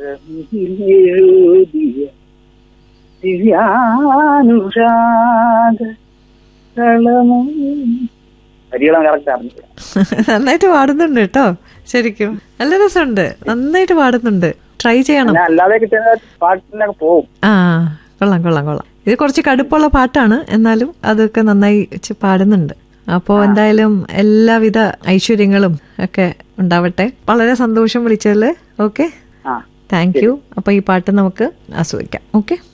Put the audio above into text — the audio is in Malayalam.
കരമിലെഴുതിയ ദിവ്യാനുരാഗ കളമോ വരികളും കറക്റ്റ് അറിഞ്ഞില്ല നന്നായിട്ട് പാടുന്നുണ്ട് കേട്ടോ ശരിക്കും നല്ല രസമുണ്ട് നന്നായിട്ട് പാടുന്നുണ്ട് ട്രൈ ചെയ്യണം ഞാൻ അല്ലാതെ കിട്ടുന്ന പാട്ടിനൊക്കെ പോവും ആ കൊള്ളാം കൊള്ളാം കൊള്ളാം ഇത് കുറച്ച് കടുപ്പമുള്ള പാട്ടാണ് എന്നാലും അതൊക്കെ നന്നായി ചെ- പാടുന്നുണ്ട് അപ്പോൾ എന്തായാലും എല്ലാവിധ ഐശ്വര്യങ്ങളും ഒക്കെ ഉണ്ടാവട്ടെ വളരെ സന്തോഷം വിളിച്ചതിൽ ഓക്കെ ആ താങ്ക് യു അപ്പോൾ ഈ പാട്ട് നമുക്ക് ആസ്വദിക്കാം ഓക്കെ